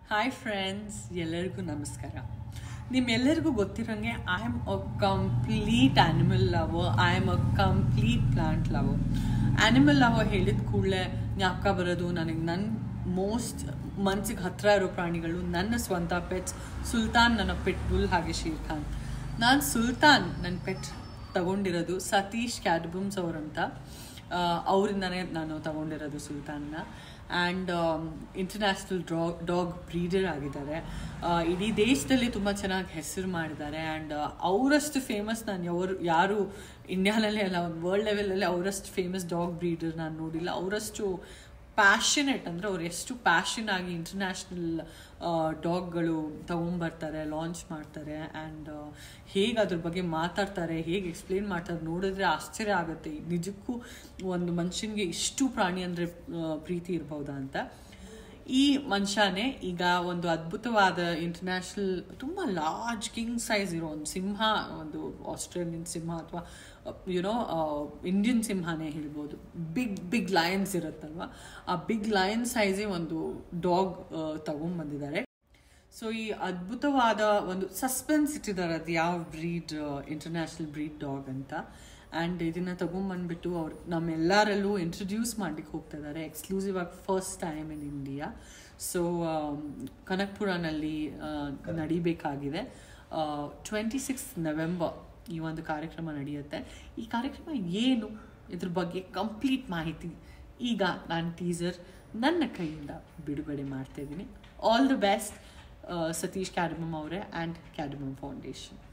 hi friends ಎಲ್ಲರಿಗೂ ನಮಸ್ಕಾರ ನಿಮ್ಮೆಲ್ಲರಿಗೂ ಗೊತ್ತಿರೋಂಗೆ I am a complete animal lover I am a complete plant lover animal lover ಹೇಳಿದ ಕೂಡಲೇ ಜ್ಞಾಪಕ ಬರೋದು ನನಗೆ ನನ್ನ ಮೋಸ್ಟ್ ಮನ್ಸಿಗೆ ಹತ್ತಿರ ಇರೋ ಪ್ರಾಣಿಗಳು ನನ್ನ ಸ್ವಂತ ಪೆಟ್ಸ್ ಸುಲ್ತಾನ್ ನನ್ನ ಪೆಟ್ ಬುಲ್ ಹಾಗೆ ಶೀರ್ ಖಾನ್ ನಾನು ಸುಲ್ತಾನ್ ನನ್ನ ಪೆಟ್ ತಗೊಂಡಿರೋದು ಸತೀಶ್ ಕ್ಯಾಡ್ಬಮ್ಸ್ ಅವರಂತ ಅವರಿಂದನೇ ನಾನು ತಗೊಂಡಿರೋದು ಸುಲ್ತಾನ್ನ and international dog dog breeder ಆಗಿದ್ದಾರೆ ಆ, ಇಡೀ ದೇಶದಲ್ಲಿ ತುಂಬ ಚೆನ್ನಾಗಿ ಹೆಸರು ಮಾಡಿದ್ದಾರೆ ಆ್ಯಂಡ್ ಅವರಷ್ಟು ಫೇಮಸ್ ನಾನು ಯಾರು ಯಾರು ಇಂಡಿಯಾನಲ್ಲೇ ಅಲ್ಲ ಒಂದು ವರ್ಲ್ಡ್ ಲೆವೆಲಲ್ಲಿ ಅವರಷ್ಟು ಫೇಮಸ್ ಡಾಗ್ ಬ್ರೀಡರ್ ನಾನು ನೋಡಿಲ್ಲ ಅವರಷ್ಟು ಪ್ಯಾಷನೆಟ್ ಅಂದರೆ ಅವ್ರು ಎಷ್ಟು ಪ್ಯಾಷನ್ ಆಗಿ ಇಂಟರ್ನ್ಯಾಷನಲ್ ಡಾಗ್ಗಳು ತೊಗೊಂಬರ್ತಾರೆ ಲಾಂಚ್ ಮಾಡ್ತಾರೆ ಆ್ಯಂಡ್ ಹೇಗೆ ಅದ್ರ ಬಗ್ಗೆ ಮಾತಾಡ್ತಾರೆ ಹೇಗೆ ಎಕ್ಸ್ಪ್ಲೇನ್ ಮಾಡ್ತಾರೆ ನೋಡಿದ್ರೆ ಆಶ್ಚರ್ಯ ಆಗುತ್ತೆ ನಿಜಕ್ಕೂ ಒಂದು ಮನುಷ್ಯನಿಗೆ ಇಷ್ಟು ಪ್ರಾಣಿ ಅಂದರೆ ಪ್ರೀತಿ ಇರ್ಬೋದಾ ಅಂತ ಈ ಮನುಷ್ಯನೇ ಈಗ ಒಂದು ಅದ್ಭುತವಾದ ಇಂಟರ್ನ್ಯಾಷನಲ್ ತುಂಬ ಲಾರ್ಜ್ ಕಿಂಗ್ ಸೈಜ್ ಇರೋ ಒಂದು ಸಿಂಹ ಒಂದು ಆಸ್ಟ್ರೇಲಿಯನ್ ಸಿಂಹ ಅಥವಾ ಯುನೋ ಇಂಡಿಯನ್ ಸಿಂಹನೇ ಹೇಳ್ಬೋದು ಬಿಗ್ ಬಿಗ್ ಲಯನ್ಸ್ ಇರುತ್ತಲ್ವ ಆ ಬಿಗ್ ಲಯನ್ ಸೈಜೇ ಒಂದು ಡಾಗ್ ತಗೊಂಡ್ಬಂದಿದ್ದಾರೆ ಸೊ ಈ ಅದ್ಭುತವಾದ ಒಂದು ಸಸ್ಪೆನ್ಸ್ ಇಟ್ಟಿದ್ದಾರೆ ಅದು ಯಾವ ಬ್ರೀಡ್ ಇಂಟರ್ನ್ಯಾಷನಲ್ ಬ್ರೀಡ್ ಡಾಗ್ ಅಂತ ಆ್ಯಂಡ್ ಇದನ್ನು ತೊಗೊಂಬಂದ್ಬಿಟ್ಟು ಅವ್ರು ನಮ್ಮೆಲ್ಲರಲ್ಲೂ ಇಂಟ್ರೊಡ್ಯೂಸ್ ಮಾಡ್ಲಿಕ್ಕೆ ಹೋಗ್ತಾ ಇದ್ದಾರೆ ಎಕ್ಸ್ಕ್ಲೂಸಿವ್ ಆಗಿ first time in India so ಕನಕ್ಪುರನಲ್ಲಿ ಆ, ನಡಿಬೇಕಾಗಿದೆ ಟ್ವೆಂಟಿ ಸಿಕ್ಸ್ ನವೆಂಬರ್ ಈ ಒಂದು ಕಾರ್ಯಕ್ರಮ ನಡೆಯುತ್ತೆ ಈ ಕಾರ್ಯಕ್ರಮ ಏನು ಇದ್ರ ಬಗ್ಗೆ ಕಂಪ್ಲೀಟ್ ಮಾಹಿತಿ ಈಗ ನಾನು ಟೀಸರ್ ನನ್ನ ಕೈಯಿಂದ ಬಿಡುಗಡೆ ಮಾಡ್ತಾ ಇದ್ದೀನಿ ಆಲ್ ದ ಬೆಸ್ಟ್ ಸತೀಶ್ ಕ್ಯಾಡಮಮ್ ಅವರೇ ಆ್ಯಂಡ್ ಕ್ಯಾಡಮಮ್ ಫೌಂಡೇಶನ್